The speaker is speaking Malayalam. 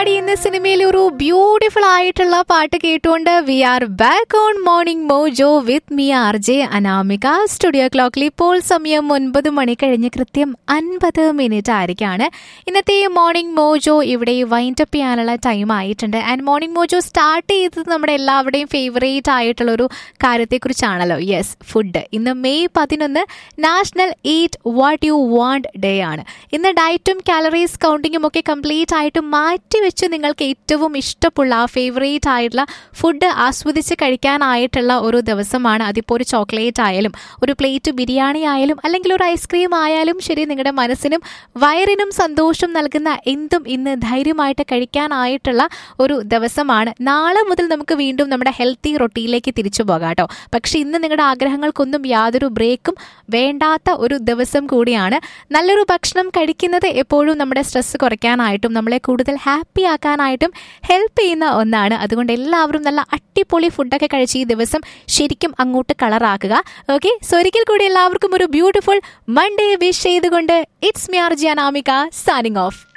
പാടി എന്ന സിനിമയിൽ ഒരു ബ്യൂട്ടിഫുൾ ആയിട്ടുള്ള പാട്ട് കേട്ടുകൊണ്ട് we are back on morning mojo with me R J Anamika studio ക്ലോക്കിൽ ഇപ്പോൾ സമയം ഒൻപത് മണി കഴിഞ്ഞ് കൃത്യം അൻപത് മിനിറ്റ് ആയിരിക്കാണ് ഇന്നത്തെ മോർണിംഗ് മോജോ ഇവിടെ വൈൻഡ് അപ്പ് ചെയ്യാനുള്ള ടൈം ആയിട്ടുണ്ട് ആൻഡ് മോർണിംഗ് മോജോ സ്റ്റാർട്ട് ചെയ്തത് നമ്മുടെ എല്ലാവരുടെയും ഫേവറേറ്റ് ആയിട്ടുള്ള ഒരു കാര്യത്തെക്കുറിച്ചാണല്ലോ യെസ് ഫുഡ് ഇന്ന് മെയ് പതിനൊന്ന് national eat what you want day ആണ് ഇന്ന് ഡയറ്റും കാലറീസ് കൗണ്ടിങ്ങും ഒക്കെ കംപ്ലീറ്റ് ആയിട്ട് മാറ്റി വെച്ച് നിങ്ങൾക്ക് ഏറ്റവും ഇഷ്ടമുള്ള ആ ഫേവറേറ്റ് ആയിട്ടുള്ള ഫുഡ് ആസ്വദിച്ച് കഴിക്കാനായിട്ടുള്ള ഒരു ദിവസമാണ് അതിപ്പോൾ ഒരു ചോക്ലേറ്റ് ആയാലും ഒരു പ്ലേറ്റ് ബിരിയാണി ആയാലും അല്ലെങ്കിൽ ഒരു ഐസ്ക്രീം ആയാലും ശരി നിങ്ങളുടെ മനസ്സിനും വയറിനും സന്തോഷം നൽകുന്ന എന്തും ഇന്ന് ധൈര്യമായിട്ട് കഴിക്കാനായിട്ടുള്ള ഒരു ദിവസമാണ് നാളെ മുതൽ നമുക്ക് വീണ്ടും നമ്മുടെ ഹെൽത്തി റൊട്ടീനിലേക്ക് തിരിച്ചു പോകാം കേട്ടോ പക്ഷെ ഇന്ന് നിങ്ങളുടെ ആഗ്രഹങ്ങൾക്കൊന്നും യാതൊരു ബ്രേക്കും വേണ്ടാത്ത ഒരു ദിവസം കൂടിയാണ് നല്ലൊരു ഭക്ഷണം കഴിക്കുന്നത് എപ്പോഴും നമ്മുടെ സ്ട്രെസ് കുറയ്ക്കാനായിട്ടും നമ്മളെ കൂടുതൽ ഹാപ്പി ആക്കാനായിട്ടും ഹെൽപ്പ് ചെയ്യുന്ന ഒന്നാണ് അതുകൊണ്ട് എല്ലാവരും നല്ല അടിപൊളി ഫുഡൊക്കെ കഴിച്ച് ഈ ദിവസം ശരിക്കും അങ്ങോട്ട് കളറാക്കുക ഓക്കെ സോ ഒരിക്കൽ കൂടി എല്ലാവർക്കും ഒരു ബ്യൂട്ടിഫുൾ മൺഡേ വിഷ് ചെയ്തുകൊണ്ട് it's me R J Anamika signing of